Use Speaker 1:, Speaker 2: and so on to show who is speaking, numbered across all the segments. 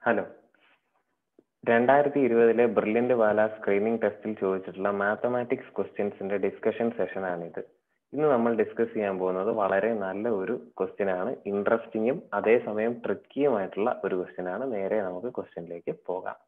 Speaker 1: hello രണ്ടായിരത്തി ഇരുപതിലെ brilliant വാല screening ടെസ്റ്റിൽ ചോദിച്ചിട്ടുള്ള മാത്തമാറ്റിക്സ് ക്വസ്റ്റ്യൻസിന്റെ ഡിസ്കഷൻ സെഷനാണിത് ഇന്ന് നമ്മൾ ഡിസ്കസ് ചെയ്യാൻ പോകുന്നത് വളരെ നല്ല ഒരു ക്വസ്റ്റ്യൻ ആണ് ഇൻട്രസ്റ്റിങ്ങും അതേസമയം ട്രിക്കിയുമായിട്ടുള്ള ഒരു ക്വസ്റ്റ്യൻ ആണ് നേരെ നമുക്ക് ക്വസ്റ്റ്യനിലേക്ക് പോകാം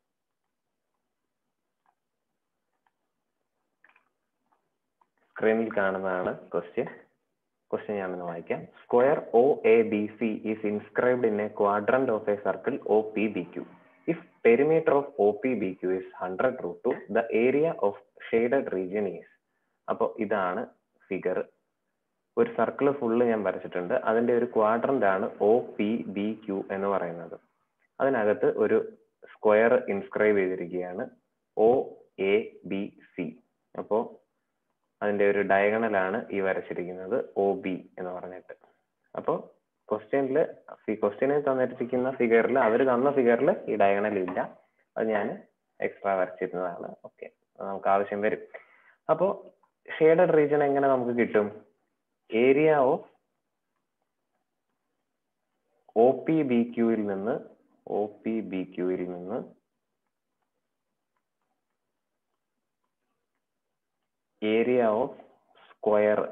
Speaker 1: സ്ക്രീനിൽ കാണുന്നതാണ് ക്വസ്റ്റ്യൻ ക്വസ്റ്റ്യൻ ഞാനൊന്ന് വായിക്കാം square O A B C is inscribed in a quadrant of a circle O P B Q if perimeter of O P B Q is hundred root two the area of shaded region is അപ്പോൾ ഇതാണ് figure ഒരു circle full ഞാൻ വരച്ചിട്ടുണ്ട് അതിന്റെ ഒരു quadrant ആണ് O P B Q എന്ന് പറയുന്നത് അതിനകത്ത് ഒരു സ്ക്വയർ ഇൻസ്ക്രൈബ് ചെയ്തിരിക്കുകയാണ് ഒ എ ബി സി അപ്പോൾ അതിന്റെ ഒരു ഡയഗണൽ ആണ് ഈ വരച്ചിരിക്കുന്നത് ഒ ബി എന്ന് പറഞ്ഞിട്ട് അപ്പോൾ ക്വസ്റ്റ്യനിൽ ക്വസ്റ്റ്യനിൽ തന്നിരിക്കുന്ന ഫിഗറിൽ അവർ തന്ന ഫിഗറിൽ ഈ ഡയഗണൽ ഇല്ല അത് ഞാൻ എക്സ്ട്രാ വരച്ചിരുന്നതാണ് ഓക്കെ നമുക്ക് ആവശ്യം വരും അപ്പോൾ ഷെയ്ഡഡ് റീജിയൻ എങ്ങനെ നമുക്ക് കിട്ടും area of O P B ക്യൂവിൽ നിന്ന് ഒ പി ബി ക്യൂവിൽ നിന്ന് ഏരിയ ഓഫ് സ്ക്വയർ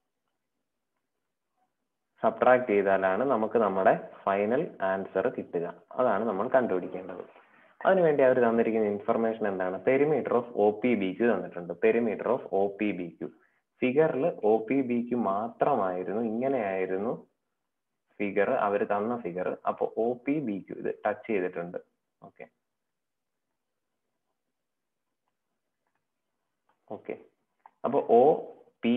Speaker 1: സബ്ട്രാക്ട് ചെയ്താലാണ് നമുക്ക് നമ്മുടെ ഫൈനൽ ആൻസർ കിട്ടുക അതാണ് നമ്മൾ കണ്ടുപിടിക്കേണ്ടത് അതിനുവേണ്ടി അവർ തന്നിരിക്കുന്ന ഇൻഫർമേഷൻ എന്താണ് perimeter of O P B Q തന്നിട്ടുണ്ട് perimeter of O P B Q ഫിഗറിൽ ഒ പി ബി ക്യു മാത്രമായിരുന്നു ഇങ്ങനെയായിരുന്നു ഫിഗർ അവർ തന്ന ഫിഗർ അപ്പോൾ ഒ പി ബി ക്യു ഇത് ടച്ച് ചെയ്തിട്ടുണ്ട് ഓക്കെ ഓക്കെ അപ്പോൾ ഒ പി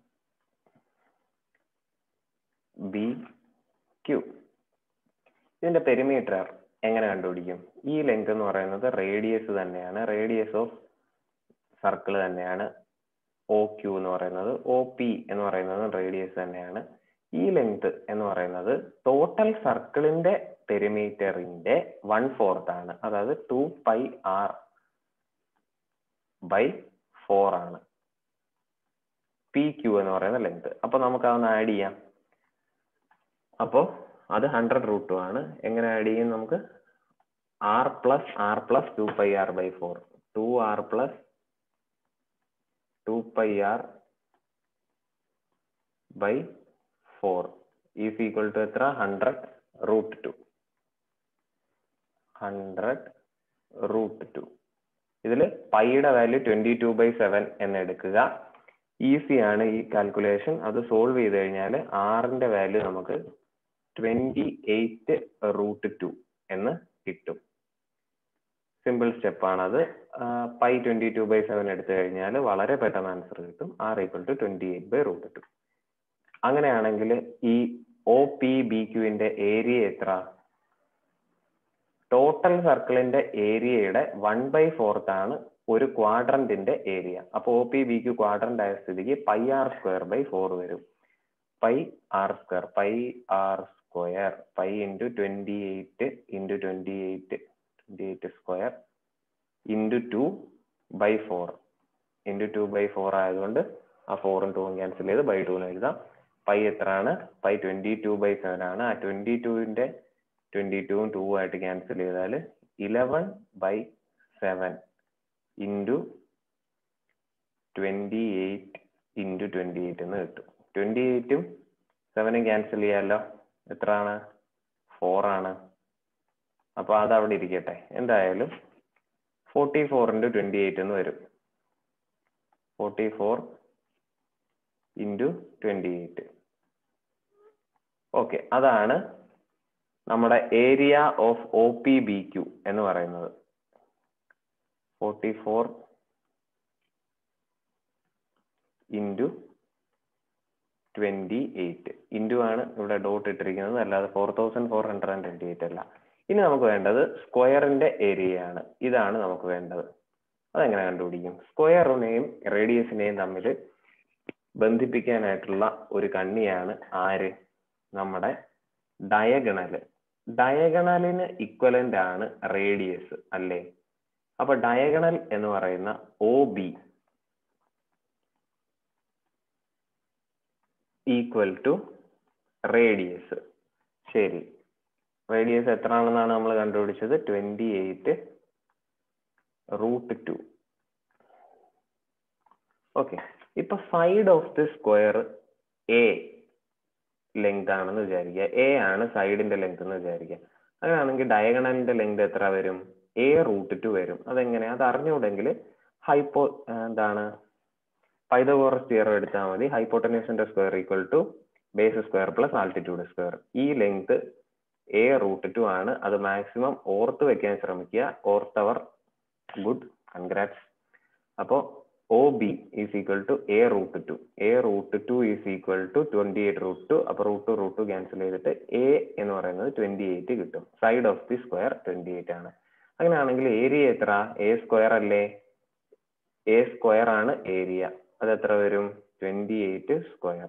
Speaker 1: ബി ക്യു ഇതിന്റെ പെരിമീറ്റർ എങ്ങനെ കണ്ടുപിടിക്കും ഈ ലെങ്ത് എന്ന് പറയുന്നത് റേഡിയസ് തന്നെയാണ് റേഡിയസ് ഓഫ് സർക്കിൾ തന്നെയാണ് ഒ ക്യു എന്ന് പറയുന്നത് ഒ പി എന്ന് പറയുന്നത് റേഡിയസ് തന്നെയാണ് ഈ ലെങ്ത് എന്ന് പറയുന്നത് ടോട്ടൽ സർക്കിളിന്റെ പെരിമീറ്ററിന്റെ വൺ ഫോർത്ത് ആണ് അതായത് two pi R by four ആണ് പി ക്യു എന്ന് പറയുന്ന ലെങ്ത് അപ്പൊ നമുക്ക് അതൊന്ന് ആഡ് ചെയ്യാം അപ്പോൾ അത് ഹൺഡ്രഡ് റൂട്ട് ടു ആണ് എങ്ങനെ ആഡ് ചെയ്യും നമുക്ക് R plus R plus two pi R by four two R plus two pi R by four is equal to എത്ര hundred root two hundred root two ഇതിൽ പൈയുടെ value twenty two by seven എന്ന് എടുക്കുക easy ആണ് ഈ calculation അത് solve ചെയ്ത് കഴിഞ്ഞാൽ ആറിന്റെ വാല്യൂ നമുക്ക് ട്വന്റി എയ്റ്റ് റൂട്ട് ടു എന്ന് കിട്ടും സിമ്പിൾ സ്റ്റെപ്പ് ആണത് pi twenty two by seven എടുത്തു കഴിഞ്ഞാൽ വളരെ പെട്ടെന്ന് ആൻസർ കിട്ടും R equal to twenty eight by root two അങ്ങനെയാണെങ്കിൽ ഈ ഒ പി ബി ക്യുവിന്റെ ഏരിയ എത്ര ടോട്ടൽ സർക്കിളിന്റെ ഏരിയയുടെ വൺ ബൈ ഫോർത്ത് ആണ് ഒരു ക്വാഡ്രന്റിന്റെ ഏരിയ അപ്പൊ O P B Q quadrant ആയ സ്ഥിതിക്ക് pi R square by four വരും pi R square pi R square pi into twenty eight into twenty eight twenty eight square into two by four into two by four ആയതുകൊണ്ട് ആ ഫോറും ടൂവും cancel ചെയ്ത് by two എന്ന് എഴുതാം pi എത്രയാണ് pi twenty two by seven ആണ് ആ ട്വന്റി ടുവിന്റെ ട്വന്റി ടുവും ടൂ ആയിട്ട് ക്യാൻസൽ ചെയ്താൽ eleven by seven into twenty eight into twenty eight എന്ന് കിട്ടും ട്വന്റി എയ്റ്റും സെവനും ക്യാൻസൽ ചെയ്യാമല്ലോ എത്രയാണ് ഫോർ ആണ് അപ്പൊ അത് അവിടെ ഇരിക്കട്ടെ എന്തായാലും forty four into twenty eight എന്ന് വരും forty four into twenty eight okay അതാണ് നമ്മുടെ area of O P B Q എന്ന് പറയുന്നത് forty four into twenty eight into ആണ് ഇവിടെ ഡോട്ട് ഇട്ടിരിക്കുന്നത് അല്ലാതെ four thousand four hundred and twenty eight അല്ല ഇനി നമുക്ക് വേണ്ടത് സ്ക്വയറിന്റെ ഏരിയ ആണ് ഇതാണ് നമുക്ക് വേണ്ടത് അതെങ്ങനെ കണ്ടുപിടിക്കും സ്ക്വയറിനെയും റേഡിയസിനെയും തമ്മിൽ ബന്ധിപ്പിക്കാനായിട്ടുള്ള ഒരു കണ്ണിയാണ് ആര് നമ്മുടെ ഡയഗണല് ഡയഗണലിന് ഇക്വലന്റ് ആണ് റേഡിയസ് അല്ലേ അപ്പൊ ഡയഗണൽ എന്ന് പറയുന്ന O B equal to radius ശരി റേഡിയസ് എത്ര ആണെന്നാണ് നമ്മൾ കണ്ടുപിടിച്ചത് twenty eight root two okay ഇപ്പൊ side of the square a length ആണെന്ന് വിചാരിക്കുക എ ആണ് സൈഡിന്റെ ലെങ്ത് എന്ന് വിചാരിക്കുക അങ്ങനെയാണെങ്കിൽ ഡയഗണലിന്റെ ലെങ്ത് എത്ര വരും എ റൂട്ട് ടു വരും അതെങ്ങനെ അത് അറിഞ്ഞുകൂടെങ്കിൽ ഹൈപ്പോ എന്താണ് പൈതഗോറസ് തിയറം എടുത്താൽ മതി ഹൈപ്പോട്ടന്യൂസിന്റെ square equal to base square plus altitude square ഈ ലെങ്ത് എ റൂട്ട് ടു ആണ് അത് മാക്സിമം ഓർത്ത് വെക്കാൻ ശ്രമിക്കുക ഓർത്തവർ ഗുഡ് കൺഗ്രാറ്റ്സ് അപ്പോൾ O B is equal to a root two a root two is equal to twenty eight root two അപ്പോൾ root two root two cancel ചെയ്തിട്ട് എ എന്ന് പറയുന്നത് ട്വന്റി എയ്റ്റ് കിട്ടും side of the square twenty eight ആണ് അങ്ങനെയാണെങ്കിൽ area എത്ര a square അല്ലേ a square ആണ് ഏരിയ അത് എത്ര വരും twenty eight square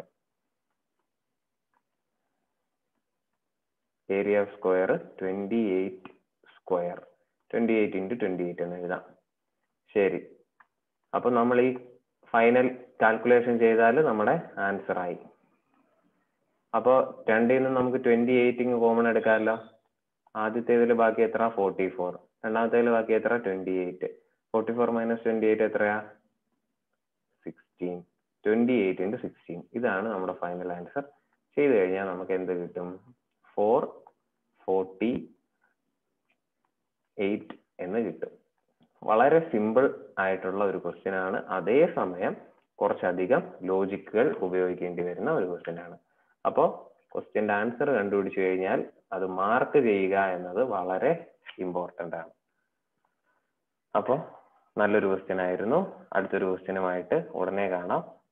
Speaker 1: area of square twenty eight square twenty eight into twenty eight എന്ന് എഴുതാം ശരി അപ്പൊ നമ്മൾ ഈ ഫൈനൽ കാൽക്കുലേഷൻ ചെയ്താൽ നമ്മുടെ ആൻസർ ആയി അപ്പോൾ രണ്ടിൽ നിന്ന് നമുക്ക് ട്വന്റി എയ്റ്റിങ് കോമൺ എടുക്കാമല്ലോ ആദ്യത്തേതിൽ ബാക്കി എത്ര ഫോർട്ടി ഫോർ രണ്ടാമത്തേതിൽ ബാക്കി എത്ര twenty eight forty four minus twenty eight എത്രയാ sixteen twenty eight into sixteen ഇതാണ് നമ്മുടെ ഫൈനൽ ആൻസർ ചെയ്ത് കഴിഞ്ഞാൽ നമുക്ക് എന്ത് കിട്ടും ഫോർ ഫോർട്ടി എയ്റ്റ് എന്ന് കിട്ടും വളരെ സിമ്പിൾ ആയിട്ടുള്ള ഒരു ക്വസ്റ്റ്യൻ ആണ് അതേസമയം കുറച്ചധികം ലോജിക്കുകൾ ഉപയോഗിക്കേണ്ടി വരുന്ന ഒരു ക്വസ്റ്റ്യൻ ആണ് അപ്പോൾ ക്വസ്റ്റ്യൻ്റെ ആൻസർ കണ്ടുപിടിച്ചു കഴിഞ്ഞാൽ അത് മാർക്ക് ചെയ്യുക എന്നത് വളരെ ഇമ്പോർട്ടൻ്റ് ആണ് അപ്പോൾ നല്ലൊരു ക്വസ്റ്റ്യൻ ആയിരുന്നു അടുത്തൊരു ക്വസ്റ്റ്യനുമായിട്ട് ഉടനെ കാണാം